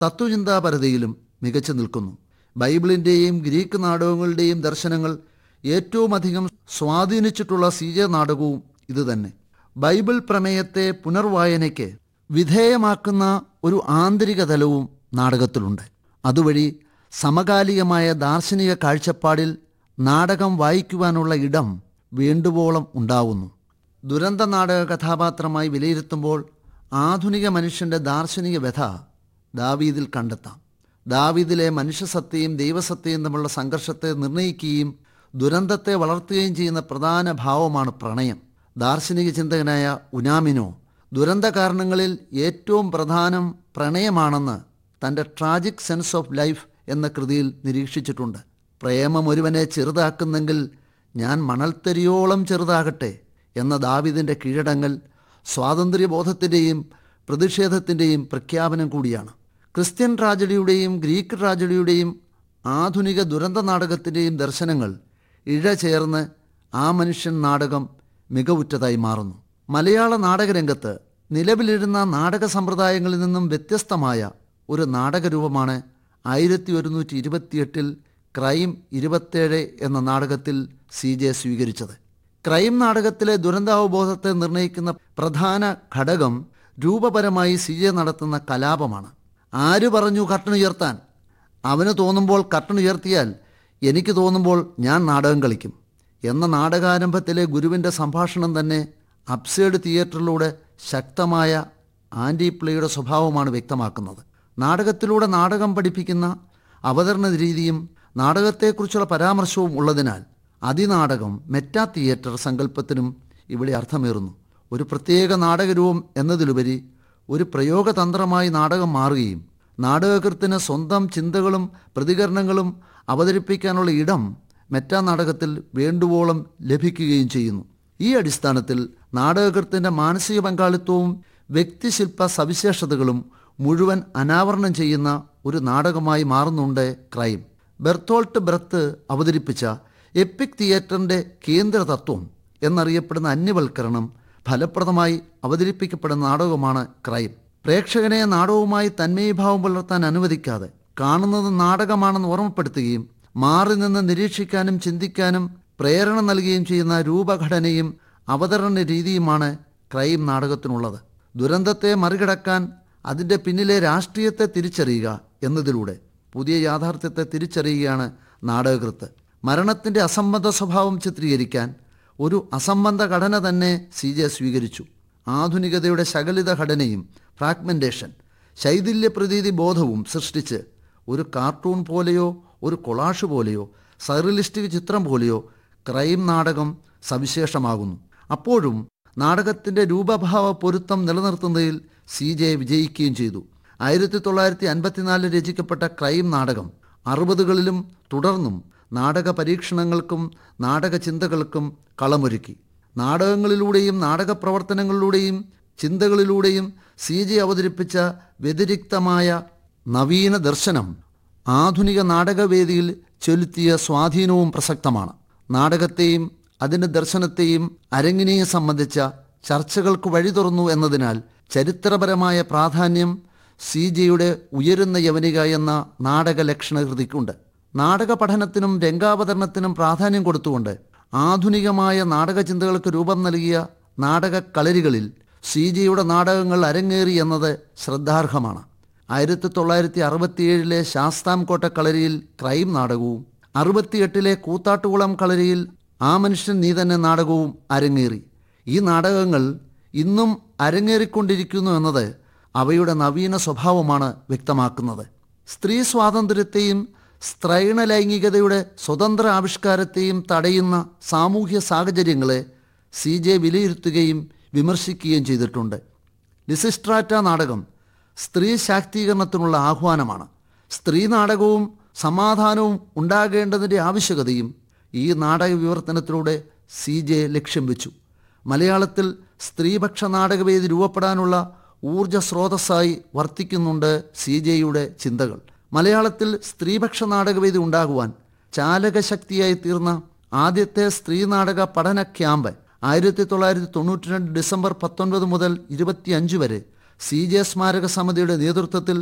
തത്വചിന്താപരതയിലും മികച്ചു നിൽക്കുന്നു ബൈബിളിൻ്റെയും ഗ്രീക്ക് നാടകങ്ങളുടെയും ദർശനങ്ങൾ ഏറ്റവുമധികം സ്വാധീനിച്ചിട്ടുള്ള സി ജെ നാടകവും ഇതുതന്നെ ബൈബിൾ പ്രമേയത്തെ പുനർവായനയ്ക്ക് വിധേയമാക്കുന്ന ഒരു ആന്തരിക തലവും നാടകത്തിലുണ്ട് അതുവഴി സമകാലികമായ ദാർശനിക കാഴ്ചപ്പാടിൽ നാടകം വായിക്കുവാനുള്ള ഇടം വേണ്ടുവോളം ഉണ്ടാവുന്നു ദുരന്ത നാടക കഥാപാത്രമായി വിലയിരുത്തുമ്പോൾ ആധുനിക മനുഷ്യൻ്റെ ദാർശനിക വ്യഥ ദാവീദിൽ കണ്ടെത്താം ദാവീദിലെ മനുഷ്യസത്തയും ദൈവസത്തയും തമ്മിലുള്ള സംഘർഷത്തെ നിർണ്ണയിക്കുകയും ദുരന്തത്തെ വളർത്തുകയും ചെയ്യുന്ന പ്രധാന ഭാവമാണ് പ്രണയം ദാർശനിക ചിന്തകനായ ഉനാമിനോ ദുരന്ത കാരണങ്ങളിൽ ഏറ്റവും പ്രധാനം പ്രണയമാണെന്ന് തൻ്റെ ട്രാജിക് സെൻസ് ഓഫ് ലൈഫ് എന്ന കൃതിയിൽ നിരീക്ഷിച്ചിട്ടുണ്ട് പ്രേമം ഒരുവനെ ചെറുതാക്കുന്നെങ്കിൽ ഞാൻ മണൽത്തരിയോളം ചെറുതാകട്ടെ എന്ന ദാവിദിൻ്റെ കീഴടങ്ങൽ സ്വാതന്ത്ര്യബോധത്തിൻ്റെയും പ്രതിഷേധത്തിൻ്റെയും പ്രഖ്യാപനം കൂടിയാണ് ക്രിസ്ത്യൻ ട്രാജഡിയുടെയും ഗ്രീക്ക് ട്രാജഡിയുടെയും ആധുനിക ദുരന്ത നാടകത്തിൻ്റെയും ദർശനങ്ങൾ ഇഴചേർന്ന് ആ മനുഷ്യൻ നാടകം മികവുറ്റതായി മാറുന്നു മലയാള നാടകരംഗത്ത് നിലവിലിരുന്ന നാടക സമ്പ്രദായങ്ങളിൽ നിന്നും വ്യത്യസ്തമായ ഒരു നാടകരൂപമാണ് ആയിരത്തി ഒരുന്നൂറ്റി ഇരുപത്തിയെട്ടിൽ ക്രൈം ഇരുപത്തേഴ് എന്ന നാടകത്തിൽ സി ജെ സ്വീകരിച്ചത് ക്രൈം നാടകത്തിലെ ദുരന്താവബോധത്തെ നിർണ്ണയിക്കുന്ന പ്രധാന ഘടകം രൂപപരമായി സി ജെ നടത്തുന്ന കലാപമാണ് ആര് പറഞ്ഞു കർട്ടൻ ഉയർത്താൻ അവന് തോന്നുമ്പോൾ കർട്ടൻ ഉയർത്തിയാൽ എനിക്ക് തോന്നുമ്പോൾ ഞാൻ നാടകം കളിക്കും എന്ന നാടകാരംഭത്തിലെ ഗുരുവിൻ്റെ സംഭാഷണം തന്നെ അപ്സേഡ് തിയേറ്ററിലൂടെ ശക്തമായ ആൻറ്റി പ്ലേയുടെ സ്വഭാവമാണ് വ്യക്തമാക്കുന്നത് നാടകത്തിലൂടെ നാടകം പഠിപ്പിക്കുന്ന അവതരണ രീതിയും നാടകത്തെക്കുറിച്ചുള്ള പരാമർശവും ഉള്ളതിനാൽ അതിനാടകം മെറ്റാ തിയേറ്റർ സങ്കല്പത്തിനും ഇവിടെ അർത്ഥമേറുന്നു ഒരു പ്രത്യേക നാടകരൂപം എന്നതിലുപരി ഒരു പ്രയോഗതന്ത്രമായി നാടകം മാറുകയും നാടകകൃത്തിന് സ്വന്തം ചിന്തകളും പ്രതികരണങ്ങളും അവതരിപ്പിക്കാനുള്ള ഇടം മെറ്റാ നാടകത്തിൽ വേണ്ടുവോളം ലഭിക്കുകയും ചെയ്യുന്നു ഈ അടിസ്ഥാനത്തിൽ നാടകകൃത്തിൻ്റെ മാനസിക പങ്കാളിത്തവും വ്യക്തിശില്പ സവിശേഷതകളും മുഴുവൻ അനാവരണം ചെയ്യുന്ന ഒരു നാടകമായി മാറുന്നുണ്ട് ക്രൈം ബെർത്തോൾട്ട് ബ്രത്ത് അവതരിപ്പിച്ച എപ്പിക് തിയേറ്ററിൻ്റെ കേന്ദ്ര തത്വം എന്നറിയപ്പെടുന്ന അന്യവൽക്കരണം ഫലപ്രദമായി അവതരിപ്പിക്കപ്പെടുന്ന നാടകമാണ് ക്രൈം പ്രേക്ഷകനെ നാടകവുമായി തന്മയീഭാവം പുലർത്താൻ അനുവദിക്കാതെ കാണുന്നത് നാടകമാണെന്ന് ഓർമ്മപ്പെടുത്തുകയും മാറി നിന്ന് നിരീക്ഷിക്കാനും ചിന്തിക്കാനും പ്രേരണ നൽകുകയും ചെയ്യുന്ന രൂപഘടനയും അവതരണ രീതിയുമാണ് ക്രൈം നാടകത്തിനുള്ളത് ദുരന്തത്തെ മറികടക്കാൻ അതിൻ്റെ പിന്നിലെ രാഷ്ട്രീയത്തെ തിരിച്ചറിയുക എന്നതിലൂടെ പുതിയ യാഥാർത്ഥ്യത്തെ തിരിച്ചറിയുകയാണ് നാടകകൃത്ത് മരണത്തിൻ്റെ അസംബന്ധ സ്വഭാവം ചിത്രീകരിക്കാൻ ഒരു അസംബന്ധ ഘടന തന്നെ സി ജെ സ്വീകരിച്ചു ആധുനികതയുടെ ശകലിത ഘടനയും ഫ്രാഗ്മെൻറ്റേഷൻ ശൈഥില്യ പ്രതീതി ബോധവും സൃഷ്ടിച്ച് ഒരു കാർട്ടൂൺ പോലെയോ ഒരു കൊളാഷ് പോലെയോ സറിലിസ്റ്റിക് ചിത്രം പോലെയോ ക്രൈം നാടകം സവിശേഷമാകുന്നു അപ്പോഴും നാടകത്തിൻ്റെ രൂപഭാവ പൊരുത്തം നിലനിർത്തുന്നതിൽ സി ജെ വിജയിക്കുകയും ചെയ്തു ആയിരത്തി തൊള്ളായിരത്തി അൻപത്തിനാലിൽ രചിക്കപ്പെട്ട ക്രൈം നാടകം അറുപതുകളിലും തുടർന്നും നാടക പരീക്ഷണങ്ങൾക്കും നാടക ചിന്തകൾക്കും കളമൊരുക്കി നാടകങ്ങളിലൂടെയും നാടക പ്രവർത്തനങ്ങളിലൂടെയും ചിന്തകളിലൂടെയും സി ജെ അവതരിപ്പിച്ച വ്യതിരിക്തമായ നവീന ദർശനം ആധുനിക നാടകവേദിയിൽ ചെലുത്തിയ സ്വാധീനവും പ്രസക്തമാണ് നാടകത്തെയും അതിൻ്റെ ദർശനത്തെയും അരങ്ങിനെയും സംബന്ധിച്ച ചർച്ചകൾക്ക് വഴി തുറന്നു എന്നതിനാൽ ചരിത്രപരമായ പ്രാധാന്യം സി ജിയുടെ ഉയരുന്ന യവനിക എന്ന നാടക ലക്ഷണകൃതിക്കുണ്ട് നാടക പഠനത്തിനും രംഗാവതരണത്തിനും പ്രാധാന്യം കൊടുത്തുകൊണ്ട് ആധുനികമായ നാടക ചിന്തകൾക്ക് രൂപം നൽകിയ നാടക കളരികളിൽ സി ജിയുടെ നാടകങ്ങൾ അരങ്ങേറി എന്നത് ശ്രദ്ധാർഹമാണ് ആയിരത്തി തൊള്ളായിരത്തി അറുപത്തിയേഴിലെ ശാസ്താംകോട്ട കളരിയിൽ ക്രൈം നാടകവും അറുപത്തിയെട്ടിലെ കൂത്താട്ടുകുളം കളരിയിൽ ആ മനുഷ്യൻ നീ തന്നെ നാടകവും അരങ്ങേറി ഈ നാടകങ്ങൾ ഇന്നും അരങ്ങേറിക്കൊണ്ടിരിക്കുന്നു എന്നത് അവയുടെ നവീന സ്വഭാവമാണ് വ്യക്തമാക്കുന്നത് സ്ത്രീ സ്വാതന്ത്ര്യത്തെയും സ്ത്രൈണ ലൈംഗികതയുടെ സ്വതന്ത്ര ആവിഷ്കാരത്തെയും തടയുന്ന സാമൂഹ്യ സാഹചര്യങ്ങളെ സി ജെ വിലയിരുത്തുകയും വിമർശിക്കുകയും ചെയ്തിട്ടുണ്ട് ലിസിസ്ട്രാറ്റ നാടകം സ്ത്രീ ശാക്തീകരണത്തിനുള്ള ആഹ്വാനമാണ് സ്ത്രീ നാടകവും സമാധാനവും ഉണ്ടാകേണ്ടതിൻ്റെ ആവശ്യകതയും ഈ നാടക വിവർത്തനത്തിലൂടെ സി ജെ ലക്ഷ്യം വെച്ചു മലയാളത്തിൽ സ്ത്രീപക്ഷ നാടകവേദി രൂപപ്പെടാനുള്ള ഊർജ സ്രോതസ്സായി വർത്തിക്കുന്നുണ്ട് സി ജെയുടെ ചിന്തകൾ മലയാളത്തിൽ സ്ത്രീപക്ഷ നാടകവേദി ഉണ്ടാകുവാൻ ചാലകശക്തിയായി തീർന്ന ആദ്യത്തെ സ്ത്രീ നാടക പഠന ക്യാമ്പ് ആയിരത്തി തൊള്ളായിരത്തി തൊണ്ണൂറ്റി രണ്ട് ഡിസംബർ പത്തൊൻപത് മുതൽ ഇരുപത്തിയഞ്ച് വരെ സി ജെ സ്മാരക സമിതിയുടെ നേതൃത്വത്തിൽ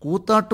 കൂത്താട്ട്